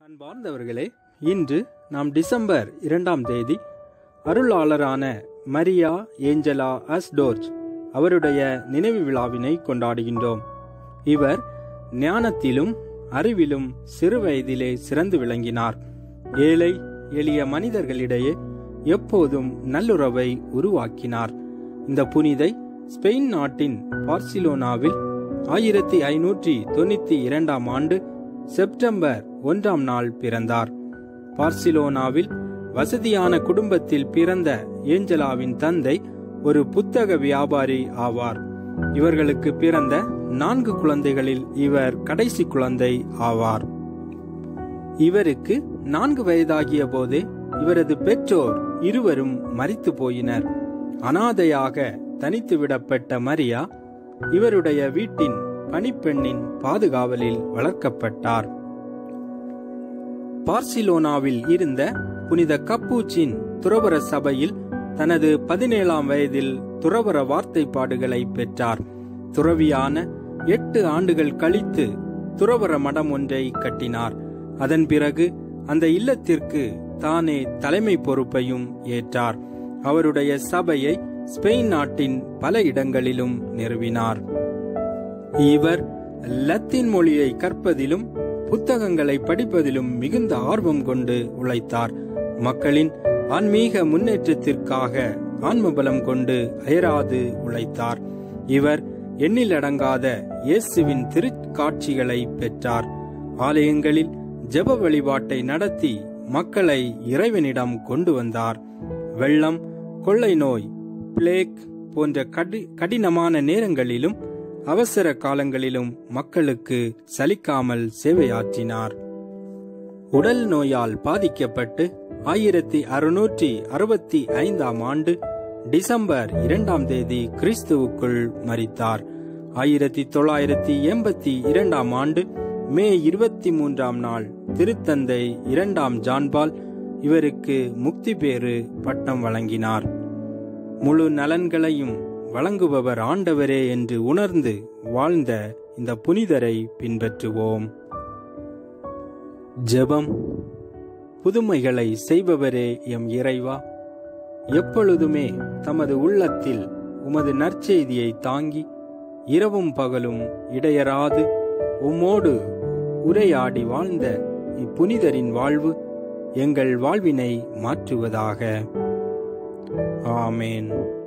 அன்பார்ந்தவர்களே இன்று நாம் டிசம்பர் இரண்டாம் தேதி அருளாளரான மரியா ஏஞ்சலா அஸ்டோர்ஜ் அவருடைய நினைவு விழாவினை கொண்டாடுகின்றோம் இவர் ஞானத்திலும் அறிவிலும் சிறு வயதிலே சிறந்து விளங்கினார் ஏழை எளிய மனிதர்களிடையே எப்போதும் நல்லுறவை உருவாக்கினார் இந்த புனிதை ஸ்பெயின் நாட்டின் பார்சிலோனாவில் ஆயிரத்தி ஐநூற்றி தொண்ணூத்தி இரண்டாம் ஆண்டு செப்டம்பர் ஒன்றாம் நாள் பிறந்தார் பார்சிலோனாவில் வசதியான குடும்பத்தில் பிறந்த ஏஞ்சலாவின் தந்தை ஒரு புத்தக வியாபாரி ஆவார் இவர்களுக்கு பிறந்த நான்கு குழந்தைகளில் இவர் கடைசி குழந்தை ஆவார் இவருக்கு நான்கு வயதாகிய போதே இவரது பெற்றோர் இருவரும் மரித்து போயினர் அனாதையாக தனித்து விடப்பட்ட மரியா இவருடைய வீட்டின் பணிப்பெண்ணின் பாதுகாவலில் வளர்க்கப்பட்டார் பார்சிலோனாவில் இருந்த புனித கப்பூச்சின் துறவர சபையில் தனது பதினேழாம் வயதில் துறவர வார்த்தைப்பாடுகளை பெற்றார் துறவியான எட்டு ஆண்டுகள் கழித்து துறவர மடம் ஒன்றை கட்டினார் அதன் பிறகு அந்த இல்லத்திற்கு தானே தலைமை பொறுப்பையும் ஏற்றார் அவருடைய சபையை ஸ்பெயின் நாட்டின் பல இடங்களிலும் நிறுவினார் இவர் லத்தீன் மொழியை கற்பதிலும் புத்தகங்களை படிப்பதிலும் மிகுந்த ஆர்வம் கொண்டு உழைத்தார் மக்களின் ஆன்மீக முன்னேற்றத்திற்காக ஆன்மபலம் கொண்டு அயராது உழைத்தார் இவர் எண்ணிலடங்காத இயேசுவின் திருக்காட்சிகளை பெற்றார் ஆலயங்களில் ஜெப வழிபாட்டை நடத்தி மக்களை இறைவனிடம் கொண்டு வந்தார் வெள்ளம் கொள்ளை நோய் பிளேக் போன்ற கடி கடினமான நேரங்களிலும் அவசர காலங்களிலும் மக்களுக்கு சலிக்காமல் சேவையாற்றினார் உடல் நோயால் பாதிக்கப்பட்டு ஆயிரத்தி அறுநூற்றி அறுபத்தி ஐந்தாம் ஆண்டு டிசம்பர் இரண்டாம் தேதி கிறிஸ்துவுக்குள் மரித்தார் ஆயிரத்தி தொள்ளாயிரத்தி எண்பத்தி இரண்டாம் ஆண்டு மே இருபத்தி மூன்றாம் நாள் திருத்தந்தை இரண்டாம் ஜான்பால் இவருக்கு முக்தி பேறு பட்டம் வழங்கினார் முழு நலன்களையும் வழங்குபவர் ஆண்டவரே என்று உணர்ந்து வாழ்ந்த இந்த புனிதரை பின்பற்றுவோம் ஜெபம் புதுமைகளை செய்பவரே எம் இறைவா எப்பொழுதுமே தமது உள்ளத்தில் உமது நற்செய்தியை தாங்கி இரவும் பகலும் இடையராது உம்மோடு உரையாடி வாழ்ந்த இப்புனிதரின் வாழ்வு எங்கள் வாழ்வினை மாற்றுவதாக ஆமேன்